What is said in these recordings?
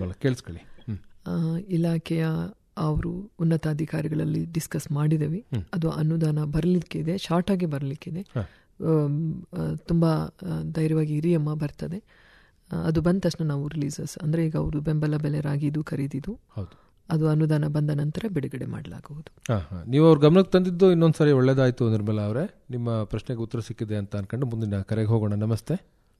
ಬಲ್ಲ ಕೇಳಿಸ್ಕೊಳ್ಳಿ ಹ್ಮ್ ಆ, ಇಲಾಖೆಯ ಅವರು ಉನ್ನತಾಧಿಕಾರಿಗಳಲ್ಲಿ ಡಿಸ್ಕಸ್ ಮಾಡಿದ್ದೇವೆ ಅದು ಅನುದಾನ ಬರಲಿಕ್ಕಿದೆ ಶಾರ್ಟ್ ಆಗಿ ಬರಲಿಕ್ಕಿದೆ ಹ. ತುಂಬ ಧೈರ್ಯವಾಗಿ ಹಿರಿಯಮ್ಮ ಬರ್ತದೆ ಆ, ಅದು ಬಂದ ತಕ್ಷಣ ನಾವು ರಿಲೀಸಸ್ ಅಂದರೆ ಈಗ ಅವರು ಬೆಂಬಲ ಬೆಲೆ ರಾಗಿದು ಖರೀದಿದು ಹೌದು ಅದು ಅನುದಾನ ಬಂದ ನಂತರ ಬಿಡುಗಡೆ ಮಾಡಲಾಗುವುದು ಹಾ ಹಾ ನೀವು ಅವ್ರ ಗಮನಕ್ಕೆ ತಂದಿದ್ದು ಇನ್ನೊಂದ್ಸರಿ ಒಳ್ಳೇದಾಯ್ತು ನಿರ್ಮಲಾ ಅವರೇ ನಿಮ್ಮ ಪ್ರಶ್ನೆಗೆ ಉತ್ತರ ಸಿಕ್ಕಿದೆ ಅಂತ ಅನ್ಕೊಂಡು ಮುಂದಿನ ಕರೆಗೆ ಹೋಗೋಣ ನಮಸ್ತೆ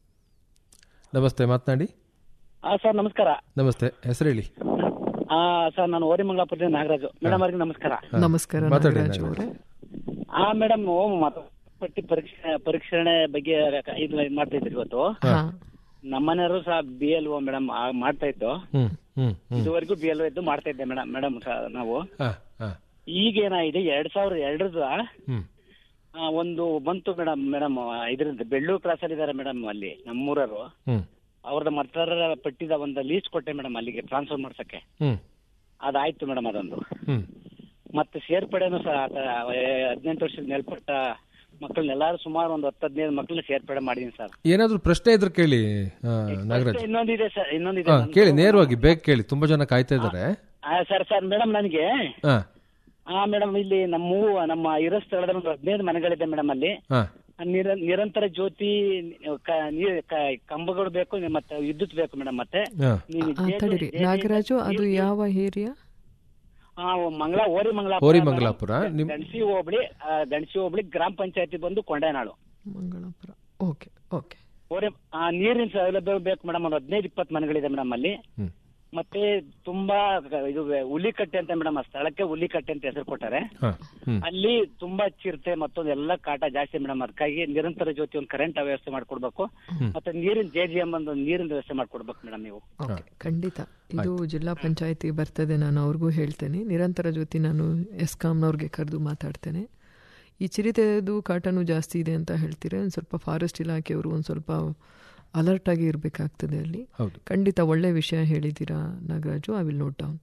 ನಮಸ್ತೆ ಮಾತನಾಡಿ ಹಾ ಸರ್ ನಮಸ್ಕಾರ ನಮಸ್ತೆ ಹೆಸರು ಹೇಳಿ ಆ ಸರ್ ನಾನು ಓರಿಮಂಗಲಾಪುರದಿಂದ ನಾಗರಾಜು ಮೇಡಮ್ ಅವ್ರಿಗೆ ನಮಸ್ಕಾರ ನಮಸ್ಕಾರ ಮಾತಾಡಿ ನಾಗರಾಜ್ ಅವರೇ ಆ ಮೇಡಮ್ ಪಟ್ಟಿ ಪರೀಕ್ಷೆ ಪರೀಕ್ಷಣೆ ಬಗ್ಗೆ ಇದು ಮಾಡ್ತಾ ಇದ್ರಿ ಇವತ್ತು ಹಾ ನಮ್ಮನೆಯವರು ಸಹ ಬಿ ಎಲ್ ಒ ಮೇಡಮ್ ಮಾಡ್ತಾ ಇತ್ತು ಹ್ಮ್ ಹ್ಮ್ ಹ್ಮ್ ಇದುವರೆಗೂ ಬಿ ಎಲ್ ಒ ಇದ್ದು ಮಾಡ್ತಾ ಇದ್ದೆ ಮೇಡಮ್ ಮೇಡಮ್ ನಾವು ಹಾ ಹಾ ಈಗ ಏನಾಗಿದೆ ಎರಡ್ ಸಾವಿರದ ಎರಡರದ ಹ್ಮ್ ಒಂದು ಬಂತು ಮೇಡಮ್ ಮೇಡಮ್ ಇದರಿಂದ ಬೆಳ್ಳೂರು ಕ್ರಾಸ್ ಅಲ್ಲಿ ಇದಾರೆ ಮೇಡಮ್ ಅಲ್ಲಿ ನಮ್ಮೂರರು ಹ್ಮ್ ಅವ್ರದ್ದು ಮತದಾರರ ಪಟ್ಟಿದ ಒಂದು ಲೀಸ್ಟ್ ಕೊಟ್ಟೆ ಮೇಡಮ್ ಅಲ್ಲಿಗೆ ಟ್ರಾನ್ಸ್ಫರ್ ಮಾಡ್ಸಕ್ಕೆ ಹ್ಮ್ ಅದಾಯ್ತು ಮೇಡಮ್ ಅದೊಂದು ಹ್ಮ್ ಮತ್ತೆ ಸೇರ್ಪಡೆನೂ ಸಹ ಆತ- ಏ- ಹದಿನೆಂಟು ವರ್ಷದ ಮೇಲ್ಪಟ್ಟ ಮಕ್ಕಳನ್ನೆಲ್ಲಾರು ಸುಮಾರು ಒಂದು ಹತ್ತು ಹದಿನೈದು ಮಕ್ಕಳನ್ನ ಸೇರ್ಪಡೆ ಮಾಡಿದೀನಿ ಸರ್ ಏನಾದ್ರೂ ಪ್ರಶ್ನೆ ಇದ್ರೆ ಕೇಳಿ ಆ, ನಾಗರಾಜ್ ಮತ್ತೆ ಇನ್ನೊಂದಿದೆ ಸರ್ ಇನ್ನೊಂದಿದೆ ಹಾ ನಮ್ದು. ಕೇಳಿ ನೇರವಾಗಿ ಬೇಗ ಕೇಳಿ ತುಂಬಾ ಜನ ಕಾಯ್ತಾ ಇದ್ದಾರೆ ಆ, ಸರ್ ಸರ್ ಮೇಡಮ್ ನನಗೆ ಹಾ ಆ ಮೇಡಮ್ ಇಲ್ಲಿ ನಮ್ಮ ಊ- ನಮ್ಮ ಇರೋ ಸ್ಥಳದಲ್ಲಿ ಒಂದು ಹದಿನೈದು ಮನೆಗಳಿದೆ ಮೇಡಮ್ ಅಲ್ಲಿ ಹಾ ನಿರ- ನಿರಂತರ ಜ್ಯೋತಿ ಕ- ನೀರ್ ಕ- ಕಂಬಗಳು ಬೇಕು ಮತ್ತೆ ವಿದ್ಯುತ್ ಬೇಕು ಮೇಡಮ್ ಮತ್ತೆ ಹಾ ನೀವು ಆ, ಜೆ- ತಡೀರಿ ಜೆ- ನಾಗರಾಜು ಅದು ಯಾವ ಏರಿಯಾ ಆ, ಮಂಗಳ ಓರಿ ಮಂಗಳಾಪುರ ಹೋರಿ ಮಂಗಲಾಪುರ ನಿಮ್ ಗಣಸಿ ಹೋಬಳಿ ಆ, ಗಣಸಿ ಹೋಬಳಿ ಗ್ರಾಮ ಪಂಚಾಯತಿ ಬಂದು ಕೊಂಡೇನಾಳು ಮಂಗಳಾಪುರ ಓಕೆ ಓಕೆ ಓರೆ ಆ, ನೀರಿನ ಸೌಲಭ್ಯ ಬೇಕು ಮೇಡಮ್ ಒಂದು ಹದಿನೈದು ಇಪ್ಪತ್ತು ಮನೆಗಳಿದೆ ಮೇಡಮ್ ಅಲ್ಲಿ ಹ್ಮ್ ಮತ್ತೆ ತುಂಬಾ ಇದು ಹುಲಿಕಟ್ಟೆ ಅಂತ ಮೇಡಮ್ ಆ ಸ್ಥಳಕ್ಕೆ ಹುಲಿಕಟ್ಟೆ ಅಂತ ಹೆಸರು ಕೊಟ್ಟಾರೆ ಹಾ ಹ್ಮ್ ಅಲ್ಲಿ ತುಂಬಾ ಚಿರತೆ ಮತ್ತೊಂದು ಎಲ್ಲ ಕಾಟ ಜಾಸ್ತಿ ಮೇಡಮ್ ಅದಕ್ಕಾಗಿ ನಿರಂತರ ಜ್ಯೋತಿ ಒಂದು ಕರೆಂಟ್ ವ್ಯವಸ್ಥೆ ಮಾಡ್ಕೊಡ್ಬೇಕು ಮತ್ತೆ ನೀರಿನ ಜೆ ಜಿ ಎಂ ಒಂದು ನೀರಿನ ವ್ಯವಸ್ಥೆ ಮಾಡ್ಕೊಡ್ಬೇಕು ಮೇಡಮ್ ನೀವು ಓಕೆ ಖಂಡಿತ ಇದು ಜಿಲ್ಲಾ ಪಂಚಾಯತಿ ಬರ್ತದೆ ನಾನು ಅವ್ರಿಗೂ ಹೇಳ್ತೇನೆ ನಿರಂತರ ಜೊತೆ ನಾನು ಎಸ್ಕಾಮ್ನವ್ರಿಗೆ ಕರೆದು ಮಾತಾಡ್ತೇನೆ ಈ ಚಿರತೆದು ಕಾಟನೂ ಜಾಸ್ತಿ ಇದೆ ಅಂತ ಹೇಳ್ತೀರಾ ಒಂದು ಸ್ವಲ್ಪ ಫಾರೆಸ್ಟ್ ಇಲಾಖೆಯವರು ಒಂದು ಸ್ವಲ್ಪ ಅಲರ್ಟ್ ಆಗಿ ಇರಬೇಕಾಗ್ತದೆ ಅಲ್ಲಿ ಹೌದು ಖಂಡಿತ ಒಳ್ಳೆ ವಿಷಯ ಹೇಳಿದ್ದೀರಾ Nagaraju I will note down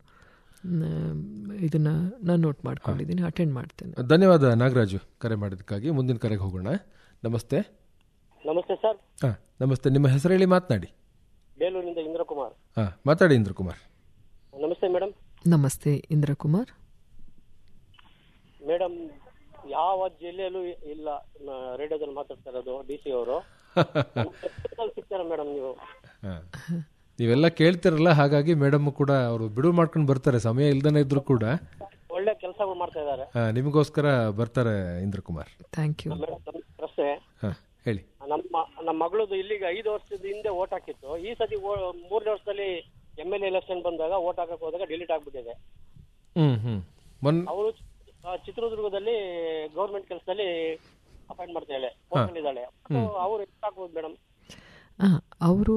ಇದನ್ನ ನಾನು ನೋಟ್ ಮಾಡ್ಕೊಂಡಿದ್ದೀನಿ ಅಟೆಂಡ್ ಮಾಡ್ತೇನೆ ಧನ್ಯವಾದ ನಾಗರಾಜು ಕರೆ ಮಾಡಿದ್ದಕ್ಕಾಗಿ ಮುಂದಿನ ಕರೆಗೆ ಹೋಗೋಣ ನಮಸ್ತೆ ನಮಸ್ತೆ ಸರ್ ಹಾ ನಮಸ್ತೆ ನಿಮ್ಮ ಹೆಸರು ಹೇಳಿ ಮಾತನಾಡಿ ಬೇಲೂರಿನಿಂದ ಇಂದ್ರಕುಮಾರ್ ಹಾ ಮಾತಾಡಿ ಇಂದ್ರ ಕುಮಾರ್ ನಮಸ್ತೆ ಮೇಡಮ್ ನಮಸ್ತೆ ಇಂದ್ರಕುಮಾರ್ ಮೇಡಮ್ ಯಾವ ಜಿಲ್ಲೆಯಲ್ಲೂ ಇಲ್ಲ ನ- ರೇಡಿಯೋದಲ್ಲಿ ಮಾತಾಡ್ತಾ ಇರೋದು ಡಿ ಸಿ ಅವರು ಸಿಗ್ತಾರ ಮೇಡಮ್ ನೀವು ಹಾ. ನೀವೆಲ್ಲ ಕೇಳ್ತಿರಲ್ಲ ಹಾಗಾಗಿ ಮೇಡಮ್ ಕೂಡ ಅವರು ಬಿಡುವು ಮಾಡ್ಕೊಂಡು ಬರ್ತಾರೆ ಸಮಯ ಇಲ್ದನೇ ಇದ್ರು ಕೂಡ ಒಳ್ಳೆ ಕೆಲಸಗಳು ಮಾಡ್ತಾ ಇದ್ದಾರೆ ಆ, ನಿಮಗೋಸ್ಕರ ಬರ್ತಾರೆ Indra Kumar thank you madam ನಮ್ಮ ಪ್ರಶ್ನೆ ಹಾ ಹೇಳಿ ನಮ್ಮ ನಮ್ಮ ಮಗಳದು ಇಲ್ಲಿಗೆ ಐದು ವರ್ಷದ ಹಿಂದೆ ಓಟ್ ಹಾಕಿತ್ತು ಈ ಸತಿ ಓ- ಮೂರನೇ ವರ್ಷದಲ್ಲಿ ಎಮ್ ಎಲ್ ಎಲೆಕ್ಷನ್ ಬಂದಾಗ ಓಟ್ ಹಾಕಕ್ ಹೋದಾಗ ಡಿಲೀಟ್ ಆಗ್ಬಿಟ್ಟಿದೆ ಹ್ಮ್ ಹ್ಮ್ ಮೊನ್ ಅವರು ಚಿತ್ರದುರ್ಗದಲ್ಲಿ ಗೌರ್ಮೆಂಟ್ ಕೆಲಸದಲ್ಲಿ ಅಪಾಯಿಂಟ್ ಮಾಡ್ತಾಳೆ ಇದ್ದಾಳೆ ಅವ್ರು ಎಷ್ಟು ಹಾಕ್ಬೋದು ಮೇಡಮ್ ಅವರು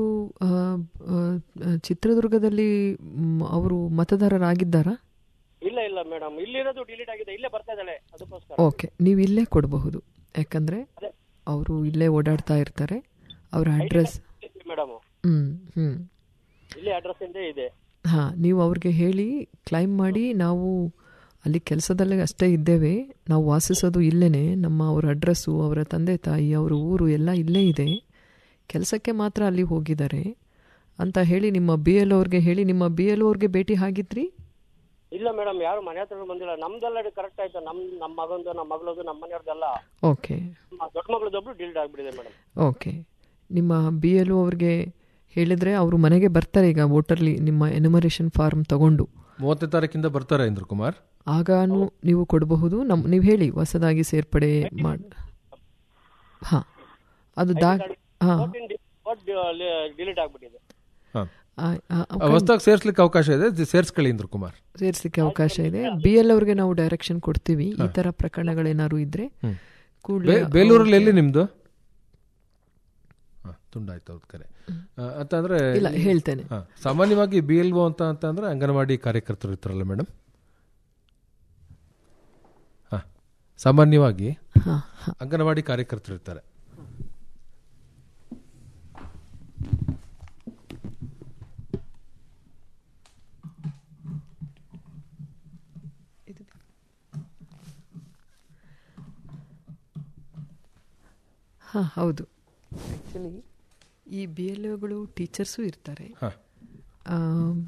ಚಿತ್ರದುರ್ಗದಲ್ಲಿ ಅವರು ಮತದಾರರಾಗಿದ್ದಾರಾ ಇಲ್ಲ ಇಲ್ಲ ಮೇಡಮ್ ಇಲ್ಲಿರೋದು ಡಿಲೀಟ್ ಆಗಿದೆ ಇಲ್ಲೇ ಬರ್ತಾ ಇದ್ದಾಳೆ ಅದಕ್ಕೋಸ್ಕರ ಓಕೆ ನೀವು ಇಲ್ಲೇ ಕೊಡಬಹುದು ಯಾಕಂದರೆ ಅವರು ಇಲ್ಲೇ ಓಡಾಡ್ತಾ ಇರ್ತಾರೆ ಅವರ ಅಡ್ರೆಸ್ ಮೇಡಮ್ ಹ್ಞೂ ಹ್ಞೂ ಇಲ್ಲಿ ಅಡ್ರೆಸ್ ಇಂದೇ ಇದೆ ಹಾಂ ನೀವು ಅವ್ರಿಗೆ ಹೇಳಿ ಕ್ಲೈಮ್ ಮಾಡಿ ನಾವು ಅಲ್ಲಿ ಕೆಲಸದಲ್ಲೇ ಅಷ್ಟೇ ಇದ್ದೇವೆ ನಾವು ವಾಸಿಸೋದು ಇಲ್ಲೇ ನಮ್ಮ ಅವ್ರ ಅಡ್ರೆಸ್ಸು ಅವರ ತಂದೆ ತಾಯಿ ಅವರ ಊರು ಎಲ್ಲ ಇಲ್ಲೇ ಇದೆ ಕೆಲಸಕ್ಕೆ ಮಾತ್ರ ಅಲ್ಲಿ ಹೋಗಿದ್ದಾರೆ ಅಂತ ಹೇಳಿ ನಿಮ್ಮ ಬಿ ಎಲ್ ಅವ್ರಿಗೆ ಹೇಳಿ ನಿಮ್ಮ ಬಿ ಎಲ್ ಅವ್ರಿಗೆ ಭೇಟಿ ಆಗಿದ್ರಿ ಇಲ್ಲ ಮೇಡಮ್ ಯಾರು ಮನೆ ಹತ್ರ ಬಂದಿಲ್ಲ ನಮ್ದೆಲ್ಲ ಕರೆಕ್ಟ್ ಆಯ್ತು ನಮ್ ನಮ್ಮ ಮಗಂದು ನಮ್ಮ ಮಗಳದು ನಮ್ಮ ಮನೆಯವ್ರದ್ದೆಲ್ಲ ಓಕೆ ನಮ್ಮ ದೊಡ್ಡ ಮಗಳದೊಬ್ರು ಡಿಲೀಟ್ ಆಗ್ಬಿಟ್ಟಿದೆ ಮೇಡಮ್ ಓಕೆ ನಿಮ್ಮ ಬಿ ಎಲ್ ಅವ್ರಿಗೆ ಹೇಳಿದರೆ ಅವರು ಮನೆಗೆ ಬರ್ತಾರೆ ಈಗ ವೋಟರ್ಲಿ ನಿಮ್ಮ ಎನ್ಯುಮರೇಷನ್ ಫಾರ್ಮ್ ತಗೊಂಡು ಮೂವತ್ತನೇ ತಾರೀಕಿಂದ ಬರ್ತಾರೆ ಇಂದ್ರ ಕುಮಾರ್ ಆಗಾನು ನೀವು ಕೊಡಬಹುದು ನಮ್ ನೀವು ಹೇಳಿ ಹೊಸದಾಗಿ ಸೇರ್ಪಡೆ ಮಾಡಿ ಹಾಂ ಅದು ದಾ ಹಾಂ ಓಟ್ ಡಿಲೀಟ್ ಆಗ್ಬಿಟ್ಟಿದೆ ಹಾ ಆ, ಹೊಸದಾಗಿ ಸೇರ್ಸ್ಲಿಕ್ಕೆ ಅವಕಾಶ ಇದೆ ಜಿ- ಸೇರ್ಸ್ಕೊಳ್ಳಿ ಇಂದ್ರ ಕುಮಾರ್ ಸೇರ್ಸ್ಲಿಕ್ಕೆ ಅವಕಾಶ ಇದೆ ಬಿ ಎಲ್ ಅವ್ರಿಗೆ ನಾವು ಡೈರೆಕ್ಷನ್ ಕೊಡ್ತೀವಿ ಈ ತರ ಪ್ರಕರಣಗಳೇನಾದ್ರು ಇದ್ರೆ ಕೂಡಲೇ ಬೇ- ಬೇಲೂರಲ್ಲಿ ಎಲ್ಲಿ ನಿಮ್ದು ಹಾ, ತುಂಡಾಯ್ತು ಹೌದು ಕರೆ ಆ, ಅಂತಂದ್ರೆ ಇಲ್ಲ ಹೇಳ್ತೇನೆ ಹಾ, ಸಾಮಾನ್ಯವಾಗಿ ಬಿ ಎಲ್ ಒ ಅಂತ ಅಂತಂದ್ರೆ ಅಂಗನವಾಡಿ ಕಾರ್ಯಕರ್ತರು ಇರ್ತಾರಲ್ಲ ಮೇಡಮ್ ಹಾ ಸಾಮಾನ್ಯವಾಗಿ ಹಾ ಅಂಗನವಾಡಿ ಕಾರ್ಯಕರ್ತರು ಇರ್ತಾರೆ ಹಾಂ ಹೌದು ಆ್ಯಕ್ಚುಲಿ ಈ ಬಿ ಎಲ್ ಒಗಳು ಟೀಚರ್ಸು ಇರ್ತಾರೆ ಹಾ ಆ,